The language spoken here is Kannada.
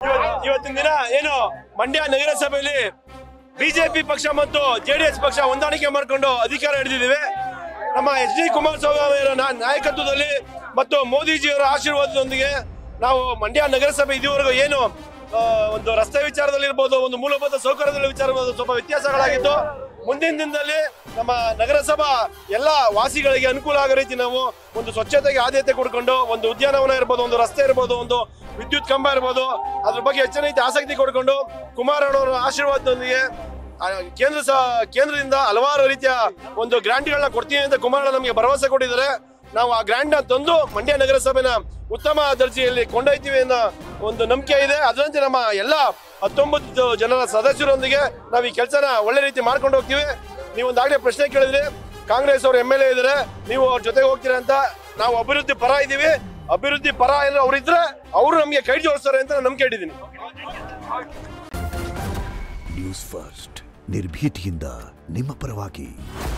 ಇವತ್- ಇವತ್ತಿನ ದಿನ ಏನು ಮಂಡ್ಯ ನಗರಸಭೆಯಲ್ಲಿ ಬಿಜೆಪಿ ಪಕ್ಷ ಮತ್ತು ಜೆಡಿಎಸ್ ಪಕ್ಷ ಹೊಂದಾಣಿಕೆ ಮಾಡಿಕೊಂಡು ಅಧಿಕಾರ ಹಿಡಿದಿದ್ದೇವೆ ನಮ್ಮ ಎಚ್ ಡಿ ಕುಮಾರಸ್ವಾಮಿ ಅವರ ನಾ- ನಾಯಕತ್ವದಲ್ಲಿ ಮತ್ತು ಮೋದಿಜಿಯವರ ಆಶೀರ್ವಾದದೊಂದಿಗೆ ನಾವು ಮಂಡ್ಯ ನಗರಸಭೆ ಇದುವರೆಗೂ ಏನು ಆ, ಒಂದು ರಸ್ತೆ ವಿಚಾರದಲ್ಲಿ ಇರ್ಬೋದು ಒಂದು ಮೂಲಭೂತ ಸೌಕರ್ಯದ ವಿಚಾರ ಸ್ವಲ್ಪ ವ್ಯತ್ಯಾಸಗಳಾಗಿತ್ತು ಮುಂದಿನ ದಿನದಲ್ಲಿ ನಮ್ಮ ನಗರಸಭಾ ಎಲ್ಲ ವಾಸಿಗಳಿಗೆ ಅನುಕೂಲ ಆಗೋ ರೀತಿ ನಾವು ಒಂದು ಸ್ವಚ್ಛತೆಗೆ ಆದ್ಯತೆ ಕೊಡ್ಕೊಂಡು ಒಂದು ಉದ್ಯಾನವನ ಇರ್ಬೋದು ಒಂದು ರಸ್ತೆ ಇರ್ಬೋದು ಒಂದು ವಿದ್ಯುತ್ ಕಂಬ ಇರ್ಬೋದು ಅದ್ರ ಬಗ್ಗೆ ಹೆಚ್ಚಿನ ರೀತಿ ಆಸಕ್ತಿ ಕೊಡ್ಕೊಂಡು ಕುಮಾರಣ್ಣವರ ಆಶೀರ್ವಾದದೊಂದಿಗೆ ಆ, ಕೇಂದ್ರ ಸ ಕೇಂದ್ರದಿಂದ ಹಲವಾರು ರೀತಿಯ ಒಂದು ಗ್ರಾಂಟ್ಗಳನ್ನ ಕೊಡ್ತೀನಿ ಅಂತ ಕುಮಾರಣ್ಣ ನಮಗೆ ಭರವಸೆ ಕೊಟ್ಟಿದ್ದಾರೆ ನಾವು ಆ ಗ್ರಾಂಟ್ ತಂದು ಮಂಡ್ಯ ನಗರಸಭೆನ ಉತ್ತಮ ದರ್ಜೆಯಲ್ಲಿ ಕೊಂಡೊಯ್ತೀವಿ ಅನ್ನೋ ಒಂದು ನಂಬಿಕೆ ಇದೆ ಅದರಂತೆ ನಮ್ಮ ಎಲ್ಲ ಹತ್ತೊಂಬತ್ತು ಜನರ ಸದಸ್ಯರೊಂದಿಗೆ ನಾವು ಈ ಕೆಲಸನ ಒಳ್ಳೆ ರೀತಿ ಮಾಡ್ಕೊಂಡು ಹೋಗ್ತೀವಿ ನೀವು ಒಂದಾಗಲೇ ಪ್ರಶ್ನೆ ಕೇಳಿದ್ರಿ ಕಾಂಗ್ರೆಸ್ ಅವರು ಎಮ್ ಎಲ್ ಎ ಇದ್ದಾರೆ ನೀವು ಅವ್ರ ಜೊತೆಗೆ ಹೋಗ್ತೀರಾ ಅಂತ ನಾವು ಅಭಿವೃದ್ಧಿ ಪರ ಇದ್ದೀವಿ ಅಭಿವೃದ್ಧಿ ಪರ ಏನಾದ್ರು ಅವರಿದ್ರೆ ಅವರು ನಮಗೆ ಕೈ ಜೋಡಿಸ್ತಾರೆ ಅಂತ ನಾನು ನಂಬಿಕೆ ಇಟ್ಟಿದ್ದೀನಿ ನ್ಯೂಸ್ ಫಸ್ಟ್ ನಿರ್ಭೀತಿಯಿಂದ ನಿಮ್ಮ ಪರವಾಗಿ